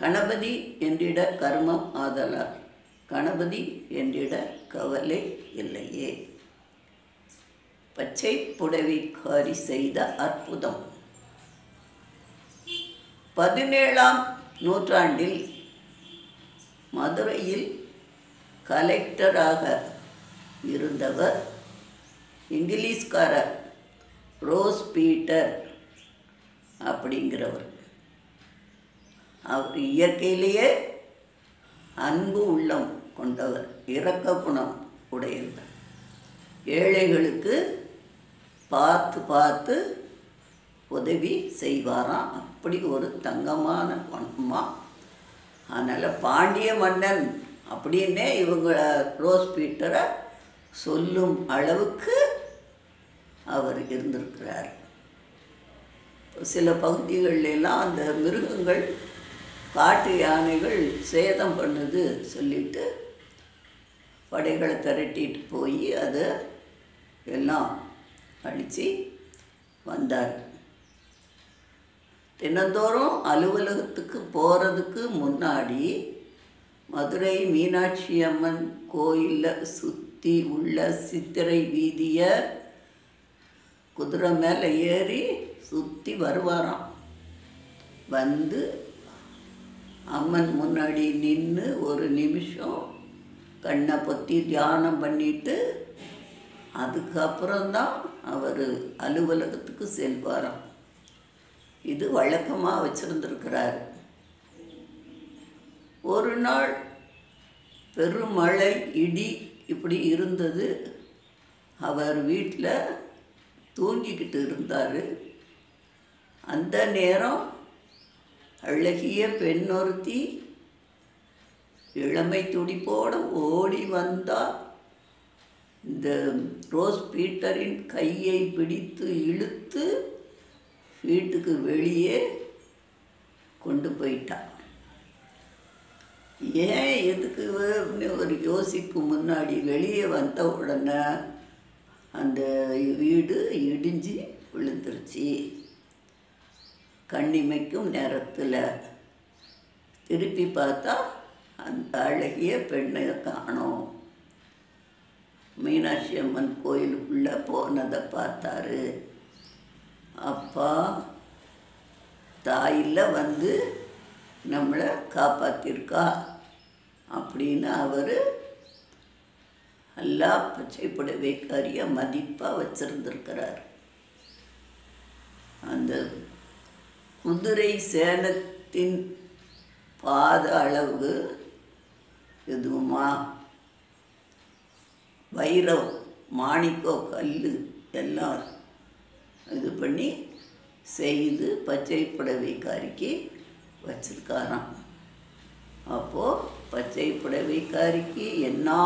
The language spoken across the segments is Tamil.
கணபதி என்றிட கர்மம் ஆதலால் கணபதி என்றிட கவலை இல்லையே பச்சை புடவைக்காரி செய்த அற்புதம் பதினேழாம் நூற்றாண்டில் மதுரையில் கலெக்டராக இருந்தவர் இங்கிலீஷ்காரர் ரோஸ் பீட்டர் அப்படிங்கிறவர் அவர் இயற்கையிலேயே அன்பு உள்ளம் கொண்டவர் இரக்க குணம் உடையவர் ஏழைகளுக்கு பார்த்து பார்த்து உதவி செய்வாராம் அப்படி ஒரு தங்கமான குணமா அதனால் பாண்டிய மன்னன் அப்படின்னே இவங்க ரோஸ் பீட்டரை சொல்லும் அளவுக்கு அவர் இருந்திருக்கிறார் சில பகுதிகளில் எல்லாம் அந்த மிருகங்கள் காட்டு யானைகள் சேதம் பண்ணுது சொல்லிட்டு படைகளை திரட்டிட்டு போய் அதை எல்லாம் அழித்து வந்தார் தினந்தோறும் அலுவலகத்துக்கு போகிறதுக்கு முன்னாடி மதுரை மீனாட்சி அம்மன் கோயிலில் சுற்றி உள்ள சித்திரை வீதியை குதிரை மேலே ஏறி சுற்றி வருவாராம் வந்து அம்மன் முன்னாடி நின்று ஒரு நிமிஷம் கண்ணை பொத்தி தியானம் பண்ணிட்டு அதுக்கப்புறம்தான் அவர் அலுவலகத்துக்கு செல்வாராம் இது வழக்கமாக வச்சுருந்துருக்கிறார் ஒரு நாள் பெருமழை இடி இப்படி இருந்தது அவர் வீட்டில் தூங்கிக்கிட்டு இருந்தார் அந்த நேரம் அழகிய பெண்ணொருத்தி இளமை துடிப்போடு ஓடி வந்தா இந்த ரோஸ் பீட்டரின் கையை பிடித்து இழுத்து வீட்டுக்கு வெளியே கொண்டு போயிட்டா ஏன் எதுக்கு ஒரு யோசிக்கும் முன்னாடி வெளியே வந்த உடனே அந்த வீடு இடிஞ்சு விழுந்துருச்சு கண்ணிமைக்கும் நேரத்தில் திருப்பி பார்த்தா அந்த அழகிய பெண்ணை காணோம் மீனாட்சி அம்மன் கோயிலுக்குள்ளே போனதை பார்த்தாரு அப்பா தாயில் வந்து நம்மளை காப்பாற்றிருக்கா அப்படின்னு அவர் எல்லா பச்சை புடவைக்காரிய மதிப்பாக வச்சுருந்துருக்கிறார் அந்த குதிரை சேலத்தின் பாத அளவு எதுவுமா வைரம் மாணிக்கோ கல் எல்லாம் இது பண்ணி செய்து பச்சை புடவைக்காரிக்கு வச்சிருக்காராம் அப்போது பச்சை புடவைக்காரிக்கு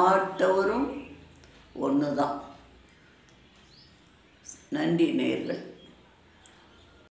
எந்நாட்டவரும் ஒன்று தான் நன்றி நேர்கள்